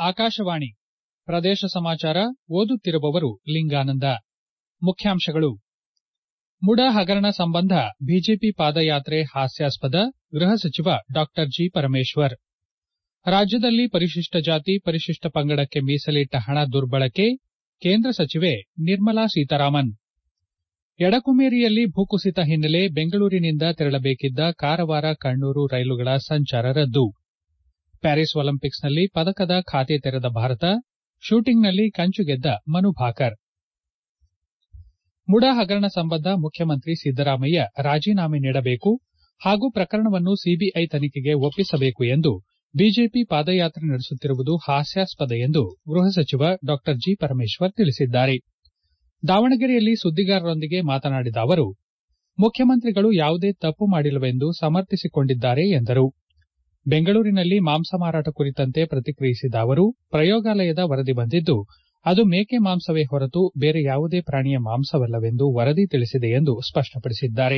ಆಕಾಶವಾಣಿ ಪ್ರದೇಶ ಸಮಾಚಾರ ಓದುತ್ತಿರುವವರು ಲಿಂಗಾನಂದ ಮುಖ್ಯಾಂಶಗಳು ಮುಡಾ ಹಗರಣ ಸಂಬಂಧ ಬಿಜೆಪಿ ಪಾದಯಾತ್ರೆ ಹಾಸ್ಯಾಸ್ಪದ ಗೃಹ ಸಚಿವ ಡಾ ಜಿ ಪರಮೇಶ್ವರ್ ರಾಜ್ಯದಲ್ಲಿ ಪರಿಶಿಷ್ಟ ಜಾತಿ ಪರಿಶಿಷ್ಟ ಪಂಗಡಕ್ಕೆ ಮೀಸಲಿಟ್ಟ ಹಣ ದುರ್ಬಳಕೆ ಕೇಂದ್ರ ಸಚಿವೆ ನಿರ್ಮಲಾ ಸೀತಾರಾಮನ್ ಎಡಕುಮೇರಿಯಲ್ಲಿ ಭೂಕುಸಿತ ಹಿನ್ನೆಲೆ ಬೆಂಗಳೂರಿನಿಂದ ತೆರಳಬೇಕಿದ್ದ ಕಾರವಾರ ಕಣ್ಣೂರು ರೈಲುಗಳ ಸಂಚಾರ ರದ್ದು ಪ್ಯಾರಿಸ್ ಒಲಿಂಪಿಕ್ಸ್ನಲ್ಲಿ ಪದಕದ ಖಾತೆ ತೆರೆದ ಭಾರತ ಶೂಟಿಂಗ್ನಲ್ಲಿ ಕಂಚು ಗೆದ್ದ ಮನು ಭಾಕರ್ ಮುಡಾ ಹಗರಣ ಸಂಬಂಧ ಮುಖ್ಯಮಂತ್ರಿ ಸಿದ್ದರಾಮಯ್ಯ ರಾಜೀನಾಮೆ ನೀಡಬೇಕು ಹಾಗೂ ಪ್ರಕರಣವನ್ನು ಸಿಬಿಐ ತನಿಖೆಗೆ ಒಪ್ಪಿಸಬೇಕು ಎಂದು ಬಿಜೆಪಿ ಪಾದಯಾತ್ರೆ ನಡೆಸುತ್ತಿರುವುದು ಹಾಸ್ಯಾಸ್ಪದ ಎಂದು ಗೃಹ ಸಚಿವ ಡಾ ಜಿ ಪರಮೇಶ್ವರ್ ತಿಳಿಸಿದ್ದಾರೆ ದಾವಣಗೆರೆಯಲ್ಲಿ ಸುದ್ದಿಗಾರರೊಂದಿಗೆ ಮಾತನಾಡಿದ ಅವರು ಮುಖ್ಯಮಂತ್ರಿಗಳು ಯಾವುದೇ ತಪ್ಪು ಮಾಡಿಲ್ಲವೆಂದು ಸಮರ್ಥಿಸಿಕೊಂಡಿದ್ದಾರೆ ಎಂದರು ಬೆಂಗಳೂರಿನಲ್ಲಿ ಮಾಂಸ ಮಾರಾಟ ಕುರಿತಂತೆ ಪ್ರತಿಕ್ರಿಯಿಸಿದ ಅವರು ಪ್ರಯೋಗಾಲಯದ ವರದಿ ಬಂದಿದ್ದು ಅದು ಮೇಕೆ ಮಾಂಸವೇ ಹೊರತು ಬೇರೆ ಯಾವುದೇ ಪ್ರಾಣಿಯ ಮಾಂಸವಲ್ಲವೆಂದು ವರದಿ ತಿಳಿಸಿದೆ ಎಂದು ಸ್ಪಷ್ಟಪಡಿಸಿದ್ದಾರೆ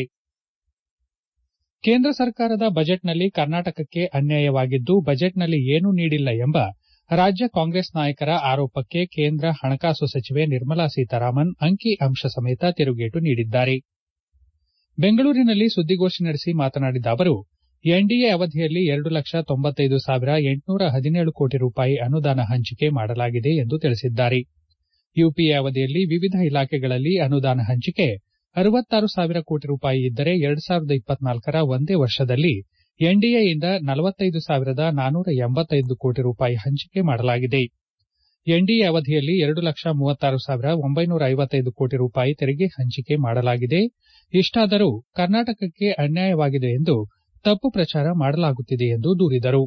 ಕೇಂದ್ರ ಸರ್ಕಾರದ ಬಜೆಟ್ನಲ್ಲಿ ಕರ್ನಾಟಕಕ್ಕೆ ಅನ್ಯಾಯವಾಗಿದ್ದು ಬಜೆಟ್ನಲ್ಲಿ ಏನೂ ನೀಡಿಲ್ಲ ಎಂಬ ರಾಜ್ಯ ಕಾಂಗ್ರೆಸ್ ನಾಯಕರ ಆರೋಪಕ್ಕೆ ಕೇಂದ್ರ ಹಣಕಾಸು ಸಚಿವೆ ನಿರ್ಮಲಾ ಸೀತಾರಾಮನ್ ಅಂಕಿ ಅಂಶ ಸಮೇತ ತಿರುಗೇಟು ನೀಡಿದ್ದಾರೆ ಬೆಂಗಳೂರಿನಲ್ಲಿ ಸುದ್ದಿಗೋಷ್ಠಿ ನಡೆಸಿ ಮಾತನಾಡಿದ ಅವರು ಎನ್ಡಿಎ ಅವಧಿಯಲ್ಲಿ ಎರಡು ಲಕ್ಷ ತೊಂಬತ್ತೈದು ಸಾವಿರ ಎಂಟುನೂರ ಹದಿನೇಳು ಕೋಟಿ ರೂಪಾಯಿ ಅನುದಾನ ಹಂಚಿಕೆ ಮಾಡಲಾಗಿದೆ ಎಂದು ತಿಳಿಸಿದ್ದಾರೆ ಯುಪಿಎ ಅವಧಿಯಲ್ಲಿ ವಿವಿಧ ಇಲಾಖೆಗಳಲ್ಲಿ ಅನುದಾನ ಹಂಚಿಕೆ ಅರವತ್ತಾರು ಸಾವಿರ ಕೋಟಿ ರೂಪಾಯಿ ಇದ್ದರೆ ಎರಡು ಸಾವಿರದ ಇಪ್ಪತ್ನಾಲ್ಕರ ಒಂದೇ ವರ್ಷದಲ್ಲಿ ಎನ್ಡಿಎಯಿಂದ ನಲವತ್ತೈದು ಸಾವಿರದ ನಾನೂರ ಎಂಬತ್ತೈದು ಕೋಟಿ ರೂಪಾಯಿ ಹಂಚಿಕೆ ಮಾಡಲಾಗಿದೆ ಎನ್ಡಿಎ ಅವಧಿಯಲ್ಲಿ ಎರಡು ಲಕ್ಷ ಮೂವತ್ತಾರು ಸಾವಿರ ಒಂಬೈನೂರ ಐವತ್ತೈದು ಕೋಟಿ ರೂಪಾಯಿ ತೆರಿಗೆ ಹಂಚಿಕೆ ಮಾಡಲಾಗಿದೆ ಇಷ್ಟಾದರೂ ಕರ್ನಾಟಕಕ್ಕೆ ಅನ್ಯಾಯವಾಗಿದೆ ಎಂದು ತಪ್ಪು ಪ್ರಚಾರ ಮಾಡಲಾಗುತ್ತಿದೆ ಎಂದು ದೂರಿದರು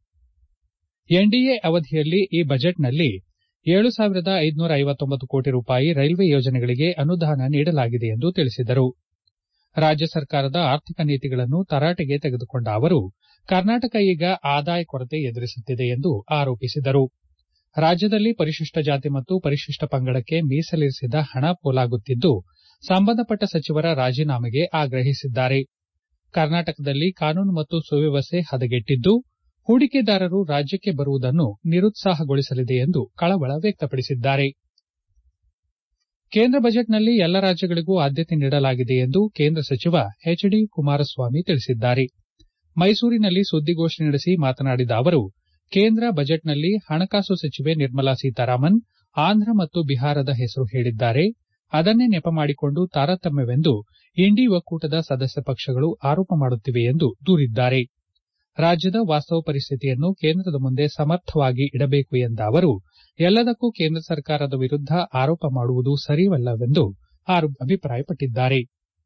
ಎನ್ಡಿಎ ಅವಧಿಯಲ್ಲಿ ಈ ಬಜೆಟ್ನಲ್ಲಿ ಏಳು ಸಾವಿರದ ಐದುನೂರ ಐವತ್ತೊಂಬತ್ತು ಕೋಟಿ ರೂಪಾಯಿ ರೈಲ್ವೆ ಯೋಜನೆಗಳಿಗೆ ಅನುದಾನ ನೀಡಲಾಗಿದೆ ಎಂದು ತಿಳಿಸಿದರು ರಾಜ್ಯ ಸರ್ಕಾರದ ಆರ್ಥಿಕ ನೀತಿಗಳನ್ನು ತರಾಟೆಗೆ ತೆಗೆದುಕೊಂಡ ಅವರು ಕರ್ನಾಟಕ ಈಗ ಆದಾಯ ಕೊರತೆ ಎದುರಿಸುತ್ತಿದೆ ಎಂದು ಆರೋಪಿಸಿದರು ರಾಜ್ಯದಲ್ಲಿ ಪರಿಶಿಷ್ಟ ಜಾತಿ ಮತ್ತು ಪರಿಶಿಷ್ಟ ಪಂಗಡಕ್ಕೆ ಮೀಸಲಿರಿಸಿದ ಹಣ ಪೋಲಾಗುತ್ತಿದ್ದು ಸಂಬಂಧಪಟ್ಟ ಸಚಿವರ ರಾಜೀನಾಮೆಗೆ ಆಗ್ರಹಿಸಿದ್ದಾರೆ ಕರ್ನಾಟಕದಲ್ಲಿ ಕಾನೂನು ಮತ್ತು ಸುವ್ಯವಸ್ಥೆ ಹದಗೆಟ್ಟಿದ್ದು ಹೂಡಿಕೆದಾರರು ರಾಜ್ಯಕ್ಕೆ ಬರುವುದನ್ನು ನಿರುತ್ಸಾಹಗೊಳಿಸಲಿದೆ ಎಂದು ಕಳವಳ ವ್ಯಕ್ತಪಡಿಸಿದ್ದಾರೆ ಕೇಂದ್ರ ಬಜೆಟ್ನಲ್ಲಿ ಎಲ್ಲ ರಾಜ್ಯಗಳಿಗೂ ಆದ್ಯತೆ ನೀಡಲಾಗಿದೆ ಎಂದು ಕೇಂದ್ರ ಸಚಿವ ಎಚ್ ಡಿ ಕುಮಾರಸ್ವಾಮಿ ತಿಳಿಸಿದ್ದಾರೆ ಮೈಸೂರಿನಲ್ಲಿ ಸುದ್ದಿಗೋಷ್ಠಿ ನಡೆಸಿ ಮಾತನಾಡಿದ ಅವರು ಕೇಂದ್ರ ಬಜೆಟ್ನಲ್ಲಿ ಹಣಕಾಸು ಸಚಿವೆ ನಿರ್ಮಲಾ ಸೀತಾರಾಮನ್ ಆಂಧ್ರ ಮತ್ತು ಬಿಹಾರದ ಹೆಸರು ಹೇಳಿದ್ದಾರೆ ಅದನ್ನೇ ನೆಪ ಮಾಡಿಕೊಂಡು ತಾರತಮ್ಯವೆಂದು ಇಂಡಿ ಒಕ್ಕೂಟದ ಸದಸ್ಯ ಪಕ್ಷಗಳು ಆರೋಪ ಮಾಡುತ್ತಿವೆ ಎಂದು ದೂರಿದ್ದಾರೆ ರಾಜ್ಯದ ವಾಸ್ತವ ಪರಿಸ್ಥಿತಿಯನ್ನು ಕೇಂದ್ರದ ಮುಂದೆ ಸಮರ್ಥವಾಗಿ ಇಡಬೇಕು ಎಂದ ಅವರು ಎಲ್ಲದಕ್ಕೂ ಕೇಂದ್ರ ಸರ್ಕಾರದ ವಿರುದ್ಧ ಆರೋಪ ಮಾಡುವುದು ಸರಿಯಲ್ಲವೆಂದು ಅಭಿಪ್ರಾಯಪಟ್ಟಿದ್ದಾರೆ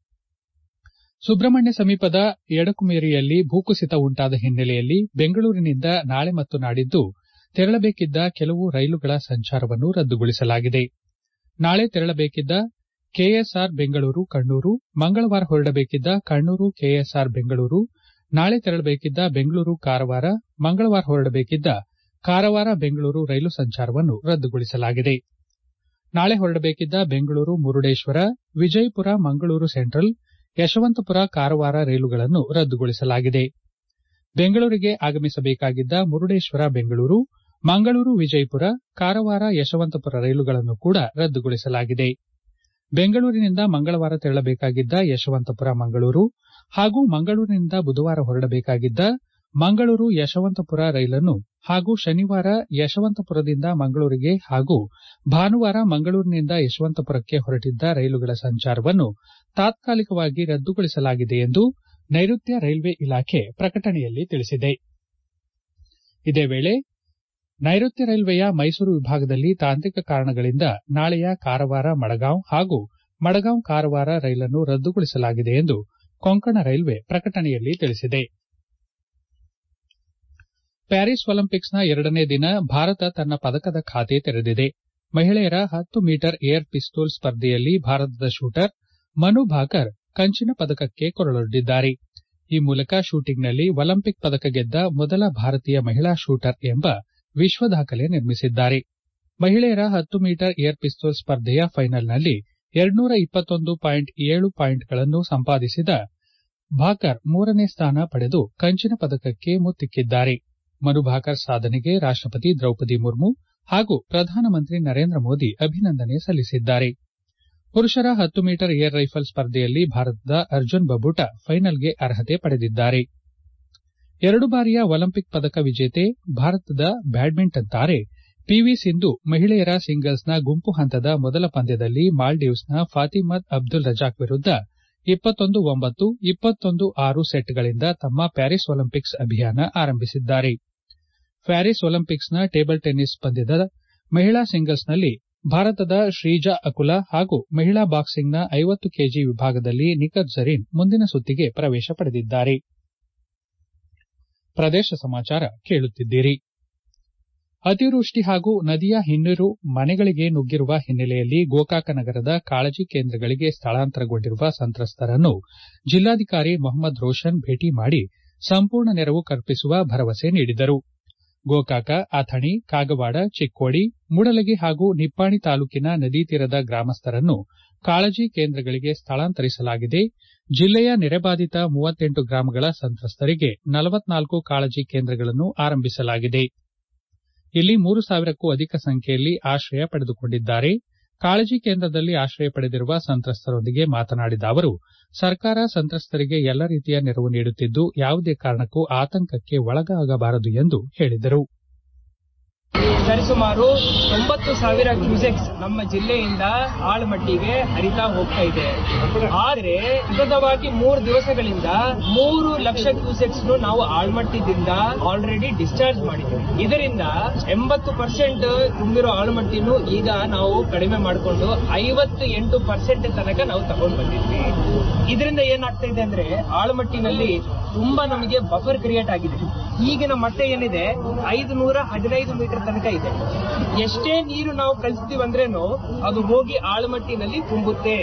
ಸುಬ್ರಹ್ಮಣ್ಯ ಸಮೀಪದ ಎಡಕುಮೇರಿಯಲ್ಲಿ ಭೂಕುಸಿತ ಉಂಟಾದ ಹಿನ್ನೆಲೆಯಲ್ಲಿ ಬೆಂಗಳೂರಿನಿಂದ ನಾಳೆ ಮತ್ತು ನಾಡಿದ್ದು ತೆರಳಬೇಕಿದ್ದ ಕೆಲವು ರೈಲುಗಳ ಸಂಚಾರವನ್ನು ರದ್ದುಗೊಳಿಸಲಾಗಿದೆ ನಾಳೆ ತೆರಳಬೇಕಿದ್ದ ಕೆಎಸ್ಆರ್ ಬೆಂಗಳೂರು ಕಣ್ಣೂರು ಮಂಗಳವಾರ ಹೊರಡಬೇಕಿದ್ದ ಕಣ್ಣೂರು ಕೆಎಸ್ಆರ್ ಬೆಂಗಳೂರು ನಾಳೆ ತೆರಳಬೇಕಿದ್ದ ಬೆಂಗಳೂರು ಕಾರವಾರ ಮಂಗಳವಾರ ಹೊರಡಬೇಕಿದ್ದ ಕಾರವಾರ ಬೆಂಗಳೂರು ರೈಲು ಸಂಚಾರವನ್ನು ರದ್ದುಗೊಳಿಸಲಾಗಿದೆ ನಾಳೆ ಹೊರಡಬೇಕಿದ್ದ ಬೆಂಗಳೂರು ಮುರುಡೇಶ್ವರ ವಿಜಯಪುರ ಮಂಗಳೂರು ಸೆಂಟ್ರಲ್ ಯಶವಂತಪುರ ಕಾರವಾರ ರೈಲುಗಳನ್ನು ರದ್ದುಗೊಳಿಸಲಾಗಿದೆ ಬೆಂಗಳೂರಿಗೆ ಆಗಮಿಸಬೇಕಾಗಿದ್ದ ಮುರುಡೇಶ್ವರ ಬೆಂಗಳೂರು ಮಂಗಳೂರು ವಿಜಯಪುರ ಕಾರವಾರ ಯಶವಂತಪುರ ರೈಲುಗಳನ್ನು ಕೂಡ ರದ್ದುಗೊಳಿಸಲಾಗಿದೆ ಬೆಂಗಳೂರಿನಿಂದ ಮಂಗಳವಾರ ತೆರಳಬೇಕಾಗಿದ್ದ ಯಶವಂತಪುರ ಮಂಗಳೂರು ಹಾಗೂ ಮಂಗಳೂರಿನಿಂದ ಬುಧವಾರ ಹೊರಡಬೇಕಾಗಿದ್ದ ಮಂಗಳೂರು ಯಶವಂತಪುರ ರೈಲನ್ನು ಹಾಗೂ ಶನಿವಾರ ಯಶವಂತಪುರದಿಂದ ಮಂಗಳೂರಿಗೆ ಹಾಗೂ ಭಾನುವಾರ ಮಂಗಳೂರಿನಿಂದ ಯಶವಂತಪುರಕ್ಕೆ ಹೊರಟಿದ್ದ ರೈಲುಗಳ ಸಂಚಾರವನ್ನು ತಾತ್ಕಾಲಿಕವಾಗಿ ರದ್ದುಗೊಳಿಸಲಾಗಿದೆ ಎಂದು ನೈಋತ್ಯ ರೈಲ್ವೆ ಇಲಾಖೆ ಪ್ರಕಟಣೆಯಲ್ಲಿ ತಿಳಿಸಿದೆ ಇದೇ ವೇಳೆ ನೈಋತ್ಯ ರೈಲ್ವೆಯ ಮೈಸೂರು ವಿಭಾಗದಲ್ಲಿ ತಾಂತ್ರಿಕ ಕಾರಣಗಳಿಂದ ನಾಳೆಯ ಕಾರವಾರ ಮಡಗಾಂವ್ ಹಾಗೂ ಮಡಗಾಂವ್ ಕಾರವಾರ ರೈಲನ್ನು ರದ್ದುಗೊಳಿಸಲಾಗಿದೆ ಎಂದು ಕೊಂಕಣ ರೈಲ್ವೆ ಪ್ರಕಟಣೆಯಲ್ಲಿ ತಿಳಿಸಿದೆ ಪ್ಯಾರಿಸ್ ಒಲಿಂಪಿಕ್ಸ್ನ ಎರಡನೇ ದಿನ ಭಾರತ ತನ್ನ ಪದಕದ ಖಾತೆ ತೆರೆದಿದೆ ಮಹಿಳೆಯರ ಹತ್ತು ಮೀಟರ್ ಏರ್ ಪಿಸ್ತೂಲ್ ಸ್ಪರ್ಧೆಯಲ್ಲಿ ಭಾರತದ ಶೂಟರ್ ಮನು ಭಾಕರ್ ಕಂಚಿನ ಪದಕಕ್ಕೆ ಕೊರಳೊಡ್ಡಿದ್ದಾರೆ ಈ ಮೂಲಕ ಶೂಟಿಂಗ್ನಲ್ಲಿ ಒಲಿಂಪಿಕ್ ಪದಕ ಗೆದ್ದ ಮೊದಲ ಭಾರತೀಯ ಮಹಿಳಾ ಶೂಟರ್ ಎಂಬ ವಿಶ್ವ ದಾಖಲೆ ನಿರ್ಮಿಸಿದ್ದಾರೆ ಮಹಿಳೆಯರ ಹತ್ತು ಮೀಟರ್ ಏರ್ ಪಿಸ್ತೂಲ್ ಸ್ಪರ್ಧೆಯ ಫೈನಲ್ನಲ್ಲಿ ಎರಡ್ನೂರ ಇಪ್ಪತ್ತೊಂದು ಪಾಯಿಂಟ್ ಏಳು ಪಾಯಿಂಟ್ಗಳನ್ನು ಸಂಪಾದಿಸಿದ ಭಾಕರ್ ಮೂರನೇ ಸ್ಥಾನ ಪಡೆದು ಕಂಚಿನ ಪದಕಕ್ಕೆ ಮುತ್ತಿಕ್ಕಿದ್ದಾರೆ ಮನುಭಾಕರ್ ಸಾಧನೆಗೆ ರಾಷ್ಟಪತಿ ದ್ರೌಪದಿ ಮುರ್ಮು ಹಾಗೂ ಪ್ರಧಾನಮಂತ್ರಿ ನರೇಂದ್ರ ಮೋದಿ ಅಭಿನಂದನೆ ಸಲ್ಲಿಸಿದ್ದಾರೆ ಪುರುಷರ ಹತ್ತು ಮೀಟರ್ ಏರ್ ರೈಫಲ್ ಸ್ಪರ್ಧೆಯಲ್ಲಿ ಭಾರತದ ಅರ್ಜುನ್ ಬಬೂಟ ಫೈನಲ್ಗೆ ಅರ್ಹತೆ ಪಡೆದಿದ್ದಾರೆ ಎರಡು ಬಾರಿಯ ಒಲಿಂಪಿಕ್ ಪದಕ ವಿಜೇತೆ ಭಾರತದ ಬ್ಯಾಡ್ಮಿಂಟನ್ ತಾರೆ ಪಿವಿ ಸಿಂಧು ಮಹಿಳೆಯರ ಸಿಂಗಲ್ಸ್ನ ಗುಂಪು ಹಂತದ ಮೊದಲ ಪಂದ್ಯದಲ್ಲಿ ಮಾಲ್ಡೀವ್ಸ್ನ ಫಾತಿಮತ್ ಅಬ್ದುಲ್ ರಜಾಕ್ ವಿರುದ್ಧ ಇಪ್ಪತ್ತೊಂದು ಒಂಬತ್ತು ಇಪ್ಪತ್ತೊಂದು ಆರು ಸೆಟ್ಗಳಿಂದ ತಮ್ಮ ಪ್ಯಾರಿಸ್ ಒಲಿಂಪಿಕ್ಸ್ ಅಭಿಯಾನ ಆರಂಭಿಸಿದ್ದಾರೆ ಪ್ಯಾರಿಸ್ ಒಲಿಂಪಿಕ್ಸ್ನ ಟೇಬಲ್ ಟೆನ್ನಿಸ್ ಪಂದ್ಯದ ಮಹಿಳಾ ಸಿಂಗಲ್ಸ್ನಲ್ಲಿ ಭಾರತದ ಶ್ರೀಜಾ ಅಕುಲಾ ಹಾಗೂ ಮಹಿಳಾ ಬಾಕ್ಸಿಂಗ್ನ ಐವತ್ತು ಕೆಜಿ ವಿಭಾಗದಲ್ಲಿ ನಿಖತ್ ಜರೀನ್ ಮುಂದಿನ ಸುತ್ತಿಗೆ ಪ್ರವೇಶ ಪಡೆದಿದ್ದಾರೆ ಪ್ರದೇಶ ಸಮಾಚಾರ ಕೇಳುತ್ತಿದ್ದೀರಿ ಅತಿವೃಷ್ಟಿ ಹಾಗೂ ನದಿಯ ಹಿನ್ನೀರು ಮನೆಗಳಿಗೆ ನುಗ್ಗಿರುವ ಹಿನ್ನೆಲೆಯಲ್ಲಿ ಗೋಕಾಕ ನಗರದ ಕಾಳಜಿ ಕೇಂದ್ರಗಳಿಗೆ ಸ್ಥಳಾಂತರಗೊಂಡಿರುವ ಸಂತ್ರಸ್ತರನ್ನು ಜಿಲ್ಲಾಧಿಕಾರಿ ಮೊಹಮ್ಮದ್ ರೋಷನ್ ಭೇಟಿ ಮಾಡಿ ಸಂಪೂರ್ಣ ನೆರವು ಕಲ್ಪಿಸುವ ಭರವಸೆ ನೀಡಿದರು ಗೋಕಾಕ ಅಥಣಿ ಕಾಗವಾಡ ಚಿಕ್ಕೋಡಿ ಮೂಡಲಗಿ ಹಾಗೂ ನಿಪ್ಪಾಣಿ ತಾಲೂಕಿನ ನದಿ ತೀರದ ಗ್ರಾಮಸ್ಥರನ್ನು ಕಾಳಜಿ ಕೇಂದ್ರಗಳಿಗೆ ಸ್ಥಳಾಂತರಿಸಲಾಗಿದೆ ಜಿಲ್ಲೆಯ ನೆರೆಬಾಧಿತ ಮೂವತ್ತೆಂಟು ಗ್ರಾಮಗಳ ಸಂತ್ರಸ್ತರಿಗೆ ನಲವತ್ನಾಲ್ಕು ಕಾಳಜಿ ಕೇಂದ್ರಗಳನ್ನು ಆರಂಭಿಸಲಾಗಿದೆ ಇಲ್ಲಿ ಮೂರು ಸಾವಿರಕ್ಕೂ ಅಧಿಕ ಸಂಖ್ಯೆಯಲ್ಲಿ ಆಶ್ರಯ ಪಡೆದುಕೊಂಡಿದ್ದಾರೆ ಕಾಳಜಿ ಕೇಂದ್ರದಲ್ಲಿ ಆಶ್ರಯ ಪಡೆದಿರುವ ಸಂತ್ರಸ್ತರೊಂದಿಗೆ ಮಾತನಾಡಿದ ಅವರು ಸರ್ಕಾರ ಸಂತ್ರಸ್ತರಿಗೆ ಎಲ್ಲ ರೀತಿಯ ನೆರವು ನೀಡುತ್ತಿದ್ದು ಯಾವುದೇ ಕಾರಣಕ್ಕೂ ಆತಂಕಕ್ಕೆ ಒಳಗಾಗಬಾರದು ಎಂದು ಹೇಳಿದರು ಸರಿಸುಮಾರು ತೊಂಬತ್ತು ಸಾವಿರ ಕ್ಯೂಸೆಕ್ಸ್ ನಮ್ಮ ಜಿಲ್ಲೆಯಿಂದ ಆಳ್ಮಟ್ಟಿಗೆ ಹರಿತಾ ಹೋಗ್ತಾ ಇದೆ ಆದರೆ ಸತತವಾಗಿ ಮೂರು ದಿವಸಗಳಿಂದ ಮೂರು ಲಕ್ಷ ಕ್ಯೂಸೆಕ್ಸ್ ನಾವು ಆಳ್ಮಟ್ಟಿದಿಂದ ಆಲ್ರೆಡಿ ಡಿಸ್ಚಾರ್ಜ್ ಮಾಡಿದ್ದೀವಿ ಇದರಿಂದ ಎಂಬತ್ತು ಪರ್ಸೆಂಟ್ ತುಂಬಿರೋ ಆಳ್ಮಟ್ಟಿನೂ ಈಗ ನಾವು ಕಡಿಮೆ ಮಾಡಿಕೊಂಡು ಐವತ್ತು ಎಂಟು ಪರ್ಸೆಂಟ್ ತನಕ ನಾವು ತಗೊಂಡು ಬಂದಿದ್ವಿ ಇದರಿಂದ ಏನಾಗ್ತಾ ಇದೆ ಅಂದ್ರೆ ಆಳ್ಮಟ್ಟಿನಲ್ಲಿ ತುಂಬಾ ನಮಗೆ ಬಫರ್ ಕ್ರಿಯೇಟ್ ಆಗಿದೆ ಈಗಿನ ಮಟ್ಟ ಏನಿದೆ ಐದು ನೂರ ಹದಿನೈದು ಮೀಟರ್ ತನಕ ಇದೆ ಎಷ್ಟೇ ನೀರು ನಾವು ಕಳಿಸ್ತೀವಿ ಅಂದ್ರೇನು ಅದು ಹೋಗಿ ಆಳ್ಮಟ್ಟಿನಲ್ಲಿ ತುಂಬುತ್ತೆ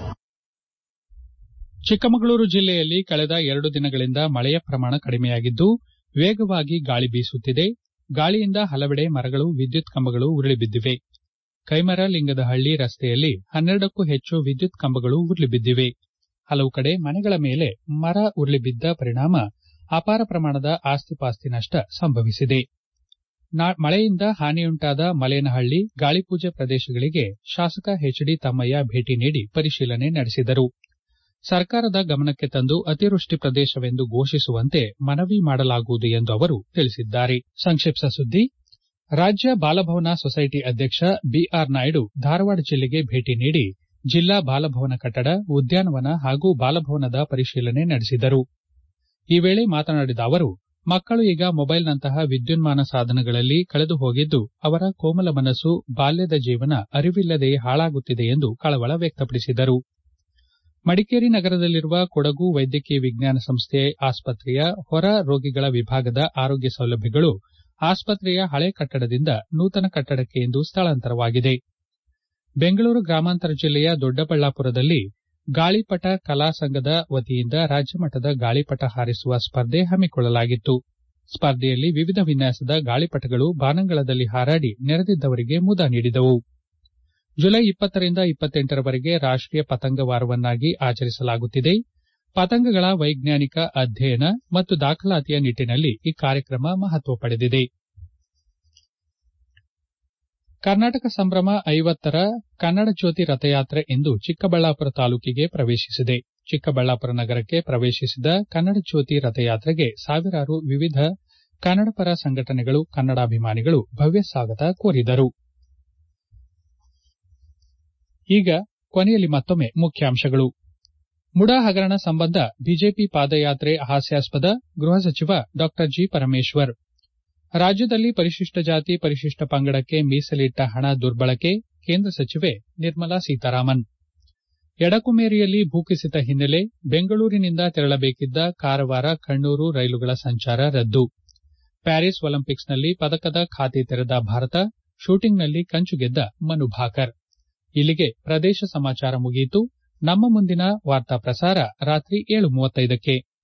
ಚಿಕ್ಕಮಗಳೂರು ಜಿಲ್ಲೆಯಲ್ಲಿ ಕಳೆದ ಎರಡು ದಿನಗಳಿಂದ ಮಳೆಯ ಪ್ರಮಾಣ ಕಡಿಮೆಯಾಗಿದ್ದು ವೇಗವಾಗಿ ಗಾಳಿ ಬೀಸುತ್ತಿದೆ ಗಾಳಿಯಿಂದ ಹಲವೆಡೆ ಮರಗಳು ವಿದ್ಯುತ್ ಕಂಬಗಳು ಉರುಳಿ ಬಿದ್ದಿವೆ ಕೈಮರಲಿಂಗದಹಳ್ಳಿ ರಸ್ತೆಯಲ್ಲಿ ಹನ್ನೆರಡಕ್ಕೂ ಹೆಚ್ಚು ವಿದ್ಯುತ್ ಕಂಬಗಳು ಉರುಳಿ ಬಿದ್ದಿವೆ ಹಲವು ಕಡೆ ಮನೆಗಳ ಮೇಲೆ ಮರ ಉರುಳಿ ಬಿದ್ದ ಪರಿಣಾಮ ಅಪಾರ ಪ್ರಮಾಣದ ಆಸ್ತಿಪಾಸ್ತಿ ನಷ್ಟ ಸಂಭವಿಸಿದೆ ಮಳೆಯಿಂದ ಹಾನಿಯುಂಟಾದ ಮಲೇನಹಳ್ಳಿ ಗಾಳಿಪೂಜೆ ಪ್ರದೇಶಗಳಿಗೆ ಶಾಸಕ ಎಚ್ಡಿ ತಮ್ಮಯ್ಯ ಭೇಟಿ ನೀಡಿ ಪರಿಶೀಲನೆ ನಡೆಸಿದರು ಸರ್ಕಾರದ ಗಮನಕ್ಕೆ ತಂದು ಅತಿವೃಷ್ಟಿ ಪ್ರದೇಶವೆಂದು ಘೋಷಿಸುವಂತೆ ಮನವಿ ಮಾಡಲಾಗುವುದು ಎಂದು ಅವರು ತಿಳಿಸಿದ್ದಾರೆ ಸಂಕ್ಷಿಪ್ತ ಸುದ್ದಿ ರಾಜ್ಯ ಬಾಲಭವನ ಸೊಸೈಟಿ ಅಧ್ಯಕ್ಷ ಬಿಆರ್ ನಾಯ್ಡು ಧಾರವಾಡ ಜಿಲ್ಲೆಗೆ ಭೇಟಿ ನೀಡಿ ಜಿಲ್ಲಾ ಬಾಲಭವನ ಕಟ್ಟಡ ಉದ್ಯಾನವನ ಹಾಗೂ ಬಾಲಭವನದ ಪರಿಶೀಲನೆ ನಡೆಸಿದರು ಈ ವೇಳೆ ಮಾತನಾಡಿದ ಅವರು ಮಕ್ಕಳು ಈಗ ಮೊಬೈಲ್ನಂತಹ ವಿದ್ಯುನ್ಮಾನ ಸಾಧನಗಳಲ್ಲಿ ಕಳೆದು ಹೋಗಿದ್ದು ಅವರ ಕೋಮಲ ಮನಸ್ಸು ಬಾಲ್ಯದ ಜೀವನ ಅರಿವಿಲ್ಲದೆಯೇ ಹಾಳಾಗುತ್ತಿದೆ ಎಂದು ಕಳವಳ ವ್ಯಕ್ತಪಡಿಸಿದರು ಮಡಿಕೇರಿ ನಗರದಲ್ಲಿರುವ ಕೊಡಗು ವೈದ್ಯಕೀಯ ವಿಜ್ಞಾನ ಸಂಸ್ಥೆ ಆಸ್ಪತ್ರೆಯ ಹೊರ ರೋಗಿಗಳ ವಿಭಾಗದ ಆರೋಗ್ಯ ಸೌಲಭ್ಯಗಳು ಆಸ್ಪತ್ರೆಯ ಹಳೆ ಕಟ್ಟಡದಿಂದ ನೂತನ ಕಟ್ಟಡಕ್ಕೆ ಇಂದು ಸ್ಥಳಾಂತರವಾಗಿದೆ ಬೆಂಗಳೂರು ಗ್ರಾಮಾಂತರ ಜಿಲ್ಲೆಯ ದೊಡ್ಡಬಳ್ಳಾಪುರದಲ್ಲಿ ಗಾಳಿಪಟ ಕಲಾ ಸಂಘದ ವತಿಯಿಂದ ರಾಜ್ಯಮಟ್ಟದ ಗಾಳಿಪಟ ಹಾರಿಸುವ ಸ್ಪರ್ಧೆ ಹಮ್ಮಿಕೊಳ್ಳಲಾಗಿತ್ತು ಸ್ಪರ್ಧೆಯಲ್ಲಿ ವಿವಿಧ ವಿನ್ಯಾಸದ ಗಾಳಿಪಟಗಳು ಬಾನಂಗಳದಲ್ಲಿ ಹಾರಾಡಿ ನೆರೆದಿದ್ದವರಿಗೆ ಮುದ ನೀಡಿದವು ಜುಲೈ ಇಪ್ಪತ್ತರಿಂದ ಇಪ್ಪತ್ತೆಂಟರವರೆಗೆ ರಾಷ್ಟೀಯ ಪತಂಗ ವಾರವನ್ನಾಗಿ ಆಚರಿಸಲಾಗುತ್ತಿದೆ ಪತಂಗಗಳ ವೈಜ್ಞಾನಿಕ ಅಧ್ಯಯನ ಮತ್ತು ದಾಖಲಾತಿಯ ನಿಟ್ಟಿನಲ್ಲಿ ಈ ಕಾರ್ಯಕ್ರಮ ಮಹತ್ವ ಪಡೆದಿದೆ ಕರ್ನಾಟಕ ಸಂಭ್ರಮ ಐವತ್ತರ ಕನ್ನಡ ಜ್ಯೋತಿ ರಥಯಾತ್ರೆ ಇಂದು ಚಿಕ್ಕಬಳ್ಳಾಪುರ ತಾಲೂಕಿಗೆ ಪ್ರವೇಶಿಸಿದೆ ಚಿಕ್ಕಬಳ್ಳಾಪುರ ನಗರಕ್ಕೆ ಪ್ರವೇಶಿಸಿದ ಕನ್ನಡ ಜ್ಯೋತಿ ರಥಯಾತ್ರೆಗೆ ಸಾವಿರಾರು ವಿವಿಧ ಕನ್ನಡಪರ ಸಂಘಟನೆಗಳು ಕನ್ನಡಾಭಿಮಾನಿಗಳು ಭವ್ಯ ಸ್ವಾಗತ ಕೋರಿದರು ಈಗ ಕೊನೆಯಲ್ಲಿ ಮತ್ತೊಮ್ಮೆ ಮುಖ್ಯಾಂಶಗಳು ಮುಡಾ ಹಗರಣ ಸಂಬಂಧ ಬಿಜೆಪಿ ಪಾದಯಾತ್ರೆ ಹಾಸ್ಯಾಸ್ಪದ ಗೃಹ ಸಚಿವ ಡಾ ಜಿ ಪರಮೇಶ್ವರ್ ರಾಜ್ಯದಲ್ಲಿ ಪರಿಶಿಷ್ಟ ಜಾತಿ ಪರಿಶಿಷ್ಟ ಪಂಗಡಕ್ಕೆ ಮೀಸಲಿಟ್ಟ ಹಣ ದುರ್ಬಳಕೆ ಕೇಂದ್ರ ಸಚಿವೆ ನಿರ್ಮಲಾ ಸೀತಾರಾಮನ್ ಎಡಕುಮೇರಿಯಲ್ಲಿ ಭೂಕುಸಿತ ಹಿನ್ನೆಲೆ ಬೆಂಗಳೂರಿನಿಂದ ತೆರಳಬೇಕಿದ್ದ ಕಾರವಾರ ಕಣ್ಣೂರು ರೈಲುಗಳ ಸಂಚಾರ ರದ್ದು ಪ್ಯಾರಿಸ್ ಒಲಿಂಪಿಕ್ಸ್ನಲ್ಲಿ ಪದಕದ ಖಾತೆ ತೆರೆದ ಭಾರತ ಶೂಟಿಂಗ್ನಲ್ಲಿ ಕಂಚು ಗೆದ್ದ ಮನು ಭಾಕರ್ ಇಲ್ಲಿಗೆ ಪ್ರದೇಶ ಸಮಾಚಾರ ಮುಗಿಯಿತು ನಮ್ಮ ಮುಂದಿನ ವಾರ್ತಾ ಪ್ರಸಾರ ರಾತ್ರಿ ಏಳು ಮೂವತ್ತೈದಕ್ಕೆ